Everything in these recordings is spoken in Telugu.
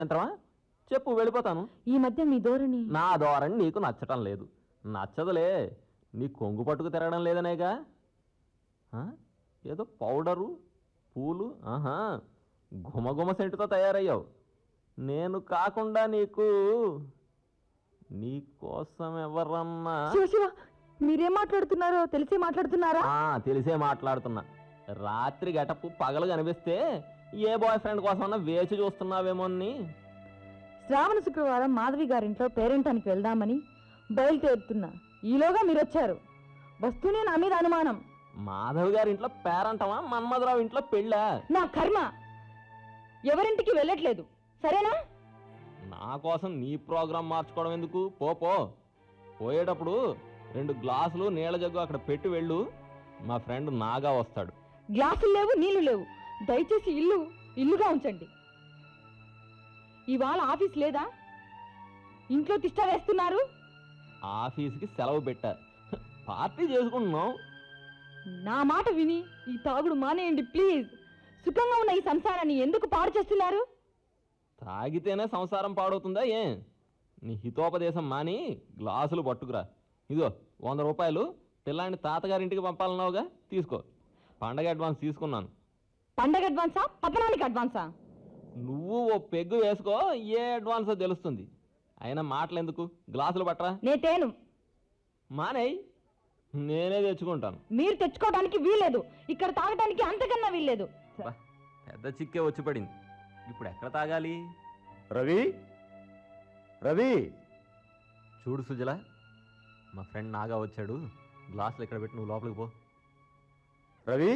అంటావా చెప్పు వెళ్ళిపోతాను ఈ మధ్య మీ ధోరణి నా ధోరణి నీకు నచ్చటం లేదు నచ్చదులే నీ కొంగు పట్టుకు తిరగడం లేదనేగా ఆ? ఏదో పౌడరు పూలు ఆహా గుమగుమ సెంటుతో తయారయ్యావు నేను కాకుండా నీకు నీ కోసం ఎవరన్నా శివ శివ మీరేం మాట్లాడుతున్నారో తెలిసి మాట్లాడుతున్నారా ఆ, తెలిసే మాట్లాడుతున్నా రాత్రి గటపు పగలు కనిపిస్తే ఏ బాయ్ ఫ్రెండ్ కోసమన్నా వేచి చూస్తున్నావేమోని శ్రావణ శుక్రవారం మాధవి గారింట్లో పేరెంటానికి వెళ్దామని బయలుదేరుతున్నా ఈలోగా మీరు వచ్చారు వస్తూనే నా మీద అనుమానం మాధవ్ గారి ఇంట్లో పేరంటమా మన్మధరావు ఇంట్లో పెళ్ళా నా కర్మ ఎవరింటికి వెళ్ళట్లేదు సరేనా నా కోసం నీ ప్రోగ్రాం మార్చుకోవడం ఎందుకు పో పో పోయేటప్పుడు రెండు గ్లాసులు నీళ్ళ జగ్గు అక్కడ పెట్టి వెళ్ళు మా ఫ్రెండ్ నాగా వస్తాడు గ్లాసులు లేవు నీళ్లు లేవు దయచేసి ఇల్లు ఇల్లుగా ఉంచండి ఇవాళ ఆఫీస్ లేదా ఇంట్లో తిష్ట వేస్తున్నారు ఆఫీస్కి సెలవు పెట్టా పార్టీ చేసుకుంటున్నాం నా మాట విని ఈ తాగుడు మానేయండి ప్లీజ్ సుఖంగా ఉన్న ఈ సంసారాన్ని ఎందుకు పాడు చేస్తున్నారు తాగితేనే సంసారం పాడవుతుందా ఏ నీ హితోపదేశం మాని గ్లాసులు పట్టుకురా ఇదో వంద రూపాయలు పిల్లాన్ని తాతగారింటికి పంపాలన్నావుగా తీసుకో పండగ అడ్వాన్స్ తీసుకున్నాను పండగ అడ్వాన్సా పతనానికి అడ్వాన్సా నువ్వు ఓ పెగ్గు వేసుకో ఏ అడ్వాన్సో తెలుస్తుంది అయినా మాటలు ఎందుకు గ్లాసులు పట్టరా నేటేను మానేయ్ నేనే తెచ్చుకుంటాను మీరు తెచ్చుకోవడానికి వీల్లేదు ఇక్కడ తాగడానికి అంతకన్నా వీల్లేదు బా, పెద్ద చిక్కే వచ్చి పడింది ఇప్పుడు ఎక్కడ తాగాలి రవి రవి చూడు సుజల మా ఫ్రెండ్ నాగా వచ్చాడు గ్లాసులు ఎక్కడ పెట్టి నువ్వు లోపలికి పో రవి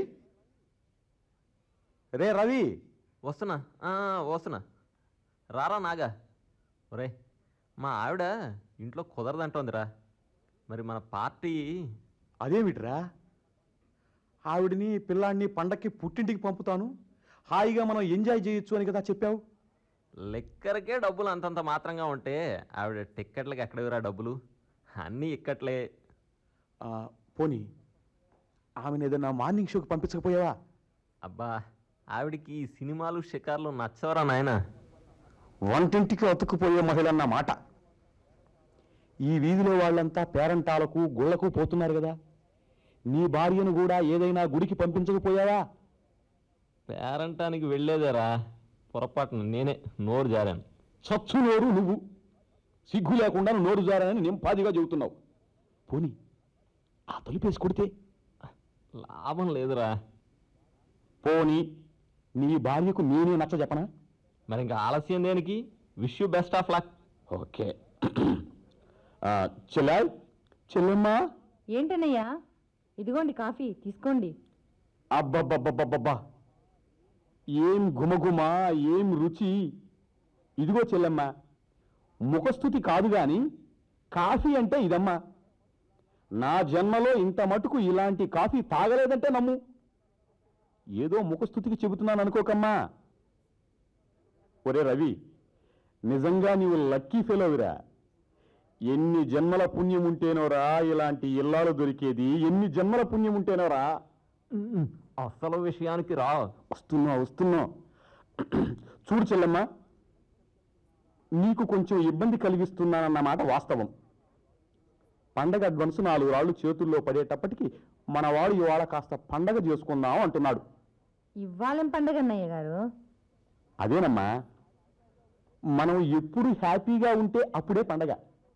రే రవి వస్తున్నా ఆ, వస్తున్నా రారా నాగా ఒరే మా ఆవిడ ఇంట్లో కుదరదంటోందిరా మరి మన పార్టీ అదేమిట్రా ఆవిడని పిల్లాడిని పండక్కి పుట్టింటికి పంపుతాను హాయిగా మనం ఎంజాయ్ చేయొచ్చు అని కదా చెప్పావు లెక్కరకే డబ్బులు అంతంత మాత్రంగా ఉంటే ఆవిడ టిక్కెట్లకి ఎక్కడవిరా డబ్బులు అన్నీ ఇక్కట్లే ఆ, పోనీ ఆమెను ఏదైనా మార్నింగ్ షోకి పంపించకపోయావా అబ్బా ఆవిడికి ఈ సినిమాలు షికార్లు నచ్చవరా నాయనా వంటింటికి అతుక్కుపోయే మహిళ అన్న మాట ఈ వీధిలో వాళ్ళంతా పేరంటాలకు గుళ్ళకు పోతున్నారు కదా నీ భార్యను కూడా ఏదైనా గుడికి పంపించకపోయావా పేరంటానికి వెళ్ళేదేరా పొరపాటున నేనే నోరు జారాను చచ్చు నోరు నువ్వు సిగ్గు లేకుండా నోరు జారని నింపాదిగా చెబుతున్నావు పోని ఆ తలుపేసి కొడితే లాభం లేదురా పోని నీ భార్యకు నేనే నచ్చ చెప్పనా మరి ఇంకా ఆలస్యం దేనికి wish you best of luck okay చెల్లా చెల్లెమ్మా ఏంటన్నయ్యా ఇదిగోండి కాఫీ తీసుకోండి అబ్బబ్బబ్బబ్బబ్బా ఏం గుమగుమ ఏం రుచి ఇదిగో చెల్లెమ్మ ముఖస్థుతి కాదు గాని కాఫీ అంటే ఇదమ్మా నా జన్మలో ఇంత మటుకు ఇలాంటి కాఫీ తాగలేదంటే నమ్ము ఏదో ముఖస్థుతికి చెబుతున్నాను అనుకోకమ్మా ఒరే రవి నిజంగా నీవు లక్కీ ఫెలోవిరా ఎన్ని జన్మల పుణ్యం ఉంటేనోరా ఇలాంటి ఇల్లాలు దొరికేది ఎన్ని జన్మల పుణ్యం ఉంటేనోరా అసలు విషయానికి రా వస్తున్నా వస్తున్నా చూడు చెల్లమ్మ నీకు కొంచెం ఇబ్బంది కలిగిస్తున్నానన్నమాట వాస్తవం పండగ అడ్వాన్స్ నాలుగు రాళ్ళు చేతుల్లో పడేటప్పటికి మనవాడు ఇవాళ కాస్త పండగ చేసుకుందాం అంటున్నాడు ఇవ్వాలేం పండగ అన్నయ్య గారు అదేనమ్మా మనం ఎప్పుడు హ్యాపీగా ఉంటే అప్పుడే పండగ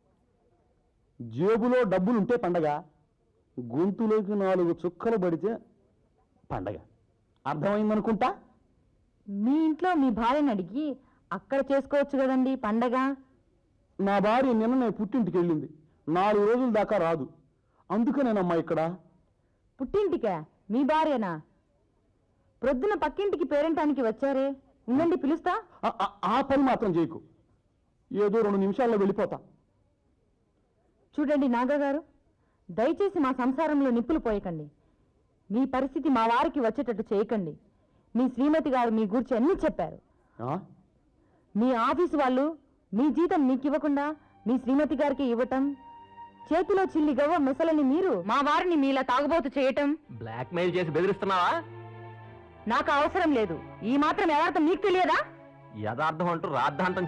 జేబులో డబ్బులు ఉంటే పండగ గొంతులోకి నాలుగు చుక్కలు పడితే పండగ అర్థమైందనుకుంటా మీ ఇంట్లో మీ భార్యని అడిగి అక్కడ చేసుకోవచ్చు కదండి పండగ నా భార్య నిన్ననే పుట్టింటికి వెళ్ళింది నాలుగు రోజుల దాకా రాదు అందుకనేనమ్మా ఇక్కడ పుట్టింటికా మీ భార్యనా ప్రొద్దున పక్కింటికి పేరెంటానికి వచ్చారే ఉండండి పిలుస్తా ఆ- ఆ- ఆ పని మాత్రం చేయకు ఏదో రెండు నిమిషాల్లో వెళ్ళిపోతా చూడండి నాగా గారు దయచేసి మా సంసారంలో నిప్పులు పోయకండి మీ పరిస్థితి మా వారికి వచ్చేటట్టు చేయకండి మీ శ్రీమతి గారు మీ గురించి అన్నీ చెప్పారు ఆ? మీ ఆఫీసు వాళ్ళు మీ జీతం మీకు ఇవ్వకుండా మీ శ్రీమతి గారికి ఇవ్వటం చేతిలో చిల్లి గవ్వ మెసలని మీరు మా వారిని మీలా తాగుబోతు చేయటం బ్లాక్మెయిల్ చేసి బెదిరిస్తున్నావా నాకు అవసరం లేదు ఈ మాత్రం యథార్థం మీకు తెలియదా యథార్థం అంటూ రాద్ధాంతం